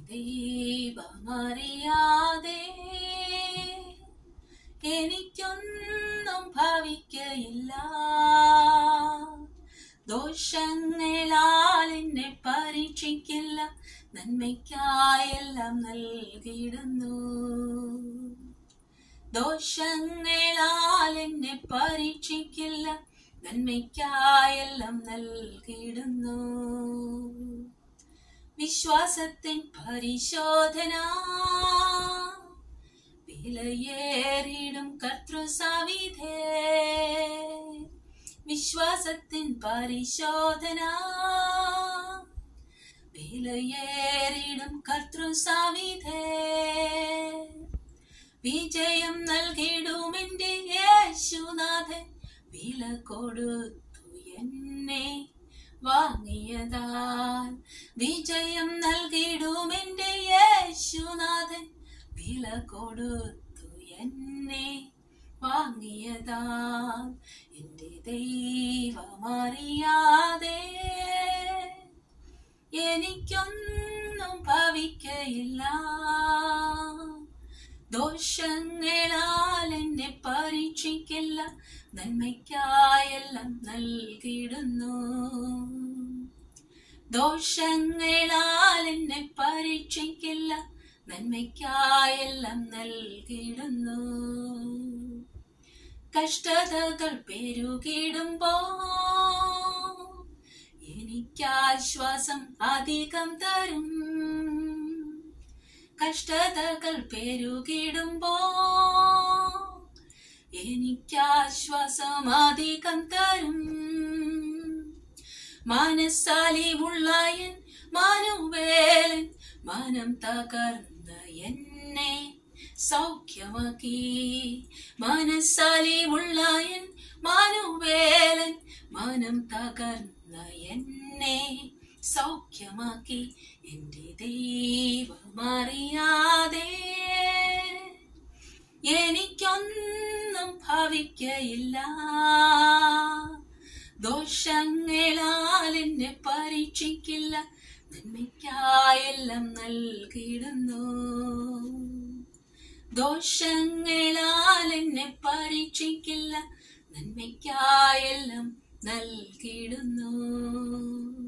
ദൈവമറിയാതെ എനിക്കൊന്നും ഭവിക്കയില്ല ദോഷങ്ങളാൽ എന്നെ പരീക്ഷിക്കില്ല നന്മയ്ക്കായെല്ലാം നൽകിയിടുന്നു ദോഷങ്ങളാൽ എന്നെ പരീക്ഷിക്കില്ല നന്മയ്ക്കായെല്ലാം നൽകിയിടുന്നു വിശ്വാസത്തിൻ പരിശോധന വിലയേറിടും കർത്തൃസവിധേ വിശ്വാസത്തിൻ പരിശോധന വിലയേറിടും കർത്തൃസവിധേ വിജയം നൽകിടുമെന്റെ യേശുനാഥൻ വില കൊടുത്തു എന്നെ വാങ്ങിയതാൽ വിജയം നൽകിടുമെന്റെ യേശുനാഥൻ വില കൊടുത്തു എന്നെ വാങ്ങിയതാൽ എന്റെ ദൈവമറിയാതെ എനിക്കൊന്നും ഭവിക്കയില്ല ദോഷങ്ങളാൽ എന്നെ പരീക്ഷിക്കില്ല നന്മയ്ക്കായെല്ലാം നൽകിയിടുന്നു ദോഷങ്ങളാൽ എന്നെ പരീക്ഷിക്കില്ല നന്മയ്ക്കായെല്ലാം നൽകിയിടുന്നു കഷ്ടതകൾ പെരുകിടുമ്പോ എനിക്കാശ്വാസം അധികം തരും കഷ്ടതകൾ പെരുകിടുമ്പോ എനിക്കാശ്വാസം അധികം തരും മനസ്സാലിവുള്ളയൻ മാനുവേലൻ മനം തകർന്ന എന്നെ സൗഖ്യമാക്കി മനസ്സാലിവുള്ളയൻ മാനുവേലൻ മനം തകർന്ന എന്നെ സൗഖ്യമാക്കി എന്റെ ദൈവമറിയാതെ എനിക്കൊന്നും ഭവിക്കയില്ല ദോഷങ്ങളാൽ എന്നെ പരീക്ഷിക്കില്ല നന്മയ്ക്കായെല്ലാം നൽകിയിടുന്നു ദോഷങ്ങളാൽ എന്നെ പരീക്ഷിക്കില്ല നന്മയ്ക്കായെല്ലാം നൽകിയിടുന്നു